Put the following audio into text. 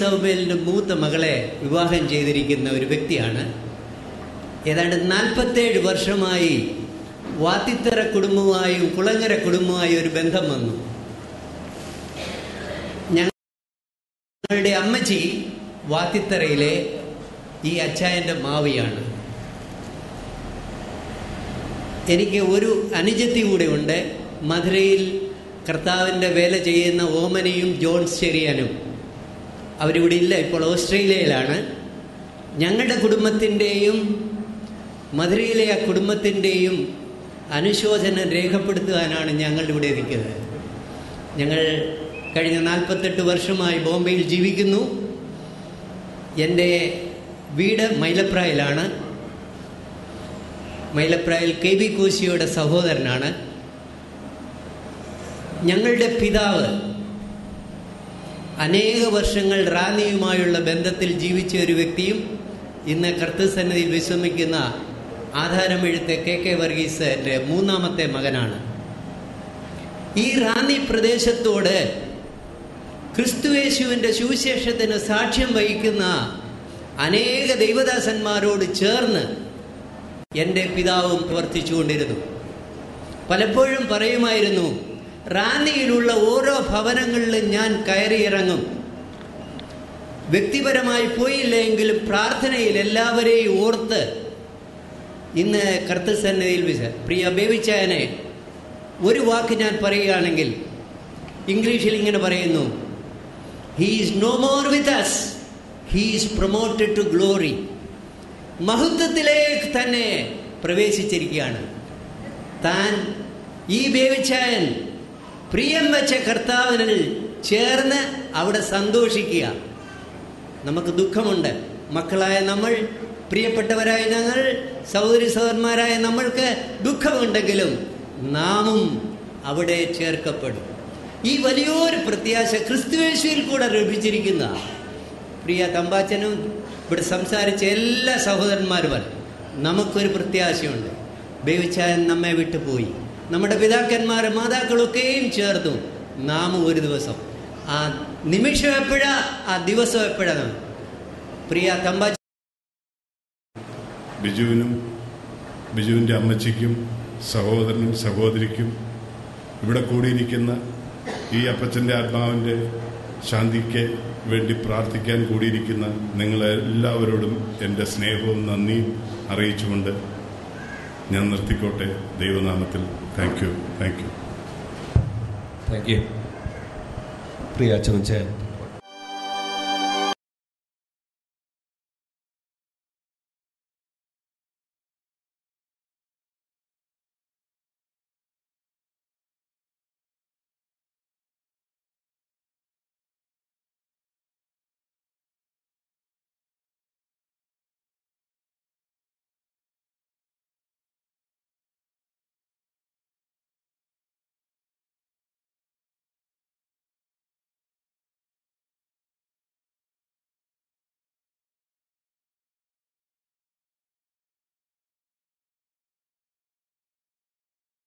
സൗബേലിന്റെ മൂത്ത മകളെ വിവാഹം ചെയ്തിരിക്കുന്ന ഒരു വ്യക്തിയാണ് ഏതാണ്ട് നാൽപ്പത്തേഴ് വർഷമായി വാത്തിത്തറ കുടുംബവുമായും കുളങ്ങര കുടുംബവുമായും ഒരു ബന്ധം വന്നു ഞങ്ങളുടെ അമ്മച്ചി വാത്തിത്തറയിലെ ഈ അച്ചായന്റെ മാവിയാണ് എനിക്ക് ഒരു അനുജത്തി കൂടെ ഉണ്ട് മധുരയിൽ കർത്താവിൻ്റെ വേല ചെയ്യുന്ന ഓമനയും ജോൺസ് ചെറിയാനും അവരിവിടെ ഇല്ല ഇപ്പോൾ ഓസ്ട്രേലിയയിലാണ് ഞങ്ങളുടെ കുടുംബത്തിൻ്റെയും മധുരയിലെ ആ കുടുംബത്തിൻ്റെയും അനുശോചനം രേഖപ്പെടുത്തുവാനാണ് ഞങ്ങൾ ഇവിടെ ഇരിക്കുന്നത് ഞങ്ങൾ കഴിഞ്ഞ നാൽപ്പത്തെട്ട് വർഷമായി ബോംബെയിൽ ജീവിക്കുന്നു എൻ്റെ വീട് മൈലപ്രായിലാണ് മൈലപ്രായിൽ കെ ബി കോശിയുടെ സഹോദരനാണ് ഞങ്ങളുടെ പിതാവ് അനേക വർഷങ്ങൾ റാന്നിയുമായുള്ള ബന്ധത്തിൽ ജീവിച്ച ഒരു വ്യക്തിയും ഇന്ന് കർത്തസന്നിധിയിൽ വിശ്രമിക്കുന്ന ആധാരമെഴുത്ത് കെ കെ വർഗീസിന്റെ മൂന്നാമത്തെ മകനാണ് ഈ റാന്നി പ്രദേശത്തോട് ക്രിസ്തുവേശുവിൻ്റെ സുവിശേഷത്തിന് സാക്ഷ്യം വഹിക്കുന്ന അനേക ദൈവദാസന്മാരോട് ചേർന്ന് എൻ്റെ പിതാവും പ്രവർത്തിച്ചുകൊണ്ടിരുന്നു പലപ്പോഴും പറയുമായിരുന്നു റാന്നിയിലുള്ള ഓരോ ഭവനങ്ങളിലും ഞാൻ കയറിയിറങ്ങും വ്യക്തിപരമായി പോയില്ലെങ്കിലും പ്രാർത്ഥനയിൽ എല്ലാവരെയും ഓർത്ത് ഇന്ന് കർത്തസന്നിധിയിൽ വിശ പ്രിയ ബേബിച്ചായനെ ഒരു വാക്ക് ഞാൻ പറയുകയാണെങ്കിൽ ഇംഗ്ലീഷിൽ ഇങ്ങനെ പറയുന്നു he's no more with us he's promoted to glory മഹത്വത്തിലേക്ക് തന്നെ പ്രവേശിച്ചിരിക്കുകയാണ് താൻ ഈ ബേവിച്ചായൻ പ്രിയം വെച്ച കർത്താവിനിൽ ചേർന്ന് അവിടെ സന്തോഷിക്കുക നമുക്ക് ദുഃഖമുണ്ട് മക്കളായ നമ്മൾ പ്രിയപ്പെട്ടവരായ ഞങ്ങൾ സഹോദരി സഹോദരന്മാരായ നമ്മൾക്ക് ദുഃഖമുണ്ടെങ്കിലും നാമും അവിടെ ചേർക്കപ്പെടും ഈ വലിയൊരു പ്രത്യാശ ക്രിസ്തുവേശുവിൽ കൂടെ ലഭിച്ചിരിക്കുന്ന പ്രിയ തമ്പാച്ചനും ഇവിടെ സംസാരിച്ച എല്ലാ സഹോദരന്മാരും നമുക്കൊരു പ്രത്യാശയുണ്ട് ബേവിച്ചായൻ നമ്മെ വിട്ടുപോയി നമ്മുടെ പിതാക്കന്മാർ മാതാക്കളൊക്കെയും ചേർന്നു നാം ഒരു ദിവസം ആ നിമിഷം എപ്പോഴാ ആ ദിവസം എപ്പോഴാണ് പ്രിയ തമ്പാച്ച ബിജുവിനും ബിജുവിൻ്റെ അമ്മച്ചിക്കും സഹോദരനും സഹോദരിക്കും ഇവിടെ കൂടിയിരിക്കുന്ന ഈ അപ്പച്ചൻ്റെ ആത്മാവിൻ്റെ ശാന്തിക്ക് വേണ്ടി പ്രാർത്ഥിക്കാൻ കൂടിയിരിക്കുന്ന നിങ്ങളെല്ലാവരോടും എൻ്റെ സ്നേഹവും നന്ദിയും അറിയിച്ചുകൊണ്ട് ഞാൻ നിർത്തിക്കോട്ടെ ദൈവനാമത്തിൽ thank you thank you thank you പ്രിയ അച്ഛൻ